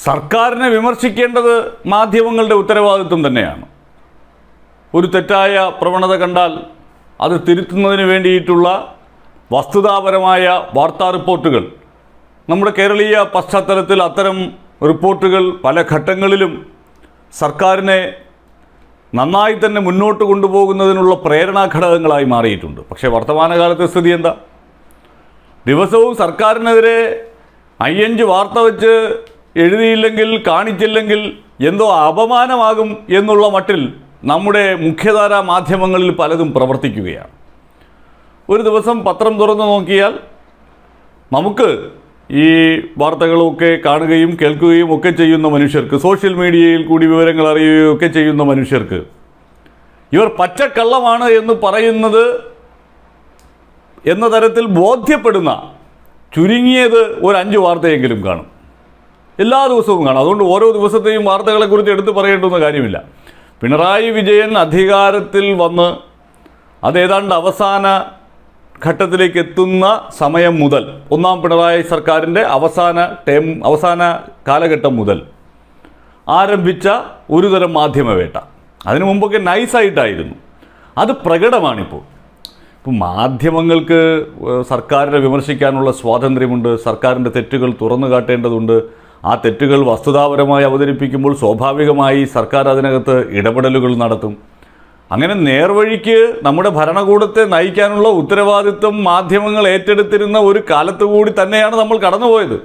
സർക്കാരിനെ വിമർശിക്കേണ്ടത് മാധ്യമങ്ങളുടെ ഉത്തരവാദിത്വം തന്നെയാണ് ഒരു തെറ്റായ പ്രവണത കണ്ടാൽ അത് തിരുത്തുന്നതിന് വേണ്ടിയിട്ടുള്ള വസ്തുതാപരമായ വാർത്താ റിപ്പോർട്ടുകൾ നമ്മുടെ കേരളീയ പശ്ചാത്തലത്തിൽ അത്തരം റിപ്പോർട്ടുകൾ പല ഘട്ടങ്ങളിലും സർക്കാരിനെ നന്നായി തന്നെ മുന്നോട്ട് കൊണ്ടുപോകുന്നതിനുള്ള പ്രേരണാ ഘടകങ്ങളായി മാറിയിട്ടുണ്ട് പക്ഷേ വർത്തമാനകാലത്തെ സ്ഥിതി എന്താ ദിവസവും സർക്കാരിനെതിരെ അയ്യഞ്ച് വാർത്ത വെച്ച് എഴുതിയില്ലെങ്കിൽ കാണിച്ചില്ലെങ്കിൽ എന്തോ അപമാനമാകും എന്നുള്ള മട്ടിൽ നമ്മുടെ മുഖ്യധാരാ മാധ്യമങ്ങളിൽ പലതും പ്രവർത്തിക്കുകയാണ് ഒരു ദിവസം പത്രം തുറന്നു നോക്കിയാൽ നമുക്ക് ഈ വാർത്തകളൊക്കെ കാണുകയും കേൾക്കുകയും ഒക്കെ ചെയ്യുന്ന മനുഷ്യർക്ക് സോഷ്യൽ മീഡിയയിൽ കൂടി വിവരങ്ങൾ അറിയുകയും ഒക്കെ ചെയ്യുന്ന മനുഷ്യർക്ക് ഇവർ പച്ചക്കള്ളമാണ് എന്ന് പറയുന്നത് എന്ന തരത്തിൽ ബോധ്യപ്പെടുന്ന ചുരുങ്ങിയത് ഒരു അഞ്ച് വാർത്തയെങ്കിലും കാണും എല്ലാ ദിവസവും കാണും അതുകൊണ്ട് ഓരോ ദിവസത്തെയും വാർത്തകളെക്കുറിച്ച് എടുത്തു പറയേണ്ടുന്ന കാര്യമില്ല പിണറായി വിജയൻ അധികാരത്തിൽ വന്ന് അതേതാണ്ട് അവസാന ഘട്ടത്തിലേക്ക് എത്തുന്ന സമയം മുതൽ ഒന്നാം പിണറായി സർക്കാരിൻ്റെ അവസാന ടേം അവസാന കാലഘട്ടം മുതൽ ആരംഭിച്ച ഒരുതരം മാധ്യമവേട്ട അതിനു മുമ്പൊക്കെ നൈസായിട്ടായിരുന്നു അത് പ്രകടമാണിപ്പോൾ ഇപ്പം മാധ്യമങ്ങൾക്ക് ഏഹ്, സർക്കാരിനെ വിമർശിക്കാനുള്ള സ്വാതന്ത്ര്യമുണ്ട് സർക്കാരിൻ്റെ തെറ്റുകൾ തുറന്നു കാട്ടേണ്ടതുണ്ട് ആ തെറ്റുകൾ വസ്തുതാപരമായി അവതരിപ്പിക്കുമ്പോൾ സ്വാഭാവികമായി സർക്കാർ അതിനകത്ത് ഇടപെടലുകൾ നടത്തും അങ്ങനെ നേർവഴിക്ക് നമ്മുടെ ഭരണകൂടത്തെ നയിക്കാനുള്ള ഉത്തരവാദിത്വം മാധ്യമങ്ങൾ ഏറ്റെടുത്തിരുന്ന ഒരു കാലത്ത് കൂടി തന്നെയാണ് നമ്മൾ കടന്നുപോയത്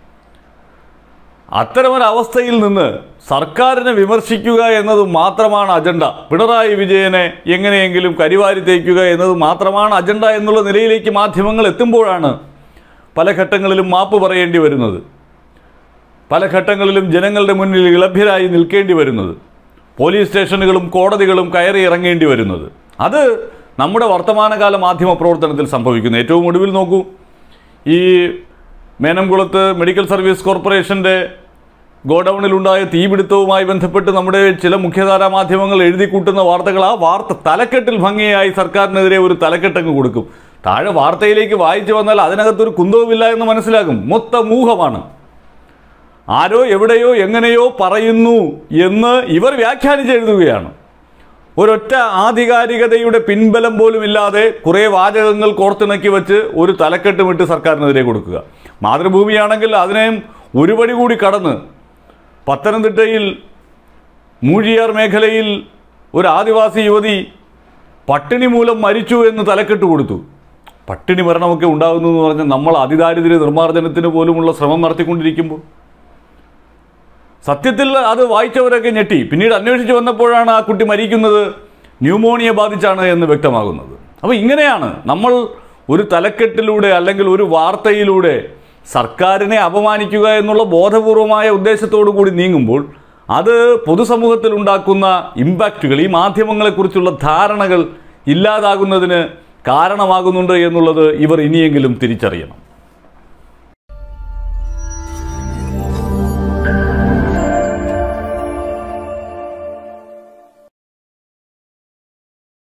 അത്തരമൊരവസ്ഥയിൽ നിന്ന് സർക്കാരിനെ വിമർശിക്കുക എന്നത് മാത്രമാണ് അജണ്ട പിണറായി വിജയനെ എങ്ങനെയെങ്കിലും കരിവാരി തേക്കുക എന്നത് മാത്രമാണ് അജണ്ട എന്നുള്ള നിലയിലേക്ക് മാധ്യമങ്ങൾ എത്തുമ്പോഴാണ് പല ഘട്ടങ്ങളിലും മാപ്പ് പറയേണ്ടി വരുന്നത് പല ഘട്ടങ്ങളിലും ജനങ്ങളുടെ മുന്നിൽ ഇളഭ്യരായി നിൽക്കേണ്ടി വരുന്നത് പോലീസ് സ്റ്റേഷനുകളും കോടതികളും കയറി ഇറങ്ങേണ്ടി വരുന്നത് അത് നമ്മുടെ വർത്തമാനകാല മാധ്യമ പ്രവർത്തനത്തിൽ സംഭവിക്കുന്നു ഏറ്റവും ഒടുവിൽ നോക്കൂ ഈ മേനംകുളത്ത് മെഡിക്കൽ സർവീസ് കോർപ്പറേഷൻ്റെ ഗോഡൌണിലുണ്ടായ തീപിടുത്തവുമായി ബന്ധപ്പെട്ട് നമ്മുടെ ചില മുഖ്യധാരാ മാധ്യമങ്ങൾ എഴുതി കൂട്ടുന്ന വാർത്തകൾ ആ വാർത്ത തലക്കെട്ടിൽ ഭംഗിയായി സർക്കാരിനെതിരെ ഒരു തലക്കെട്ടങ്ങ് കൊടുക്കും താഴെ വാർത്തയിലേക്ക് വായിച്ചു വന്നാൽ അതിനകത്തൊരു കുന്തവുമില്ല എന്ന് മനസ്സിലാകും മൊത്ത മൂഹമാണ് ആരോ എവിടെയോ എങ്ങനെയോ പറയുന്നു എന്ന് ഇവർ വ്യാഖ്യാനിച്ച് എഴുതുകയാണ് ഒരൊറ്റ ആധികാരികതയുടെ പിൻബലം പോലും ഇല്ലാതെ കുറേ വാചകങ്ങൾ കോർത്തിണക്കി വെച്ച് ഒരു തലക്കെട്ടുമിട്ട് സർക്കാരിനെതിരെ കൊടുക്കുക മാതൃഭൂമിയാണെങ്കിൽ അതിനെയും ഒരു പടി കൂടി കടന്ന് പത്തനംതിട്ടയിൽ മൂഴിയാർ മേഖലയിൽ ഒരു ആദിവാസി യുവതി പട്ടിണി മൂലം മരിച്ചു എന്ന് തലക്കെട്ട് കൊടുത്തു പട്ടിണി മരണമൊക്കെ ഉണ്ടാകുന്നു എന്ന് പറഞ്ഞാൽ നമ്മൾ അതിദാരിദ്ര്യ നിർമ്മാർജ്ജനത്തിന് പോലുമുള്ള ശ്രമം നടത്തിക്കൊണ്ടിരിക്കുമ്പോൾ സത്യത്തിൽ അത് വായിച്ചവരൊക്കെ ഞെട്ടി പിന്നീട് അന്വേഷിച്ച് വന്നപ്പോഴാണ് ആ കുട്ടി മരിക്കുന്നത് ന്യൂമോണിയ ബാധിച്ചാണ് എന്ന് വ്യക്തമാകുന്നത് അപ്പോൾ ഇങ്ങനെയാണ് നമ്മൾ ഒരു തലക്കെട്ടിലൂടെ അല്ലെങ്കിൽ ഒരു വാർത്തയിലൂടെ സർക്കാരിനെ അപമാനിക്കുക എന്നുള്ള ബോധപൂർവമായ ഉദ്ദേശത്തോടു കൂടി നീങ്ങുമ്പോൾ അത് പൊതുസമൂഹത്തിൽ ഉണ്ടാക്കുന്ന ഇമ്പാക്റ്റുകൾ ഈ മാധ്യമങ്ങളെക്കുറിച്ചുള്ള ധാരണകൾ ഇല്ലാതാകുന്നതിന് കാരണമാകുന്നുണ്ട് എന്നുള്ളത് ഇവർ ഇനിയെങ്കിലും തിരിച്ചറിയണം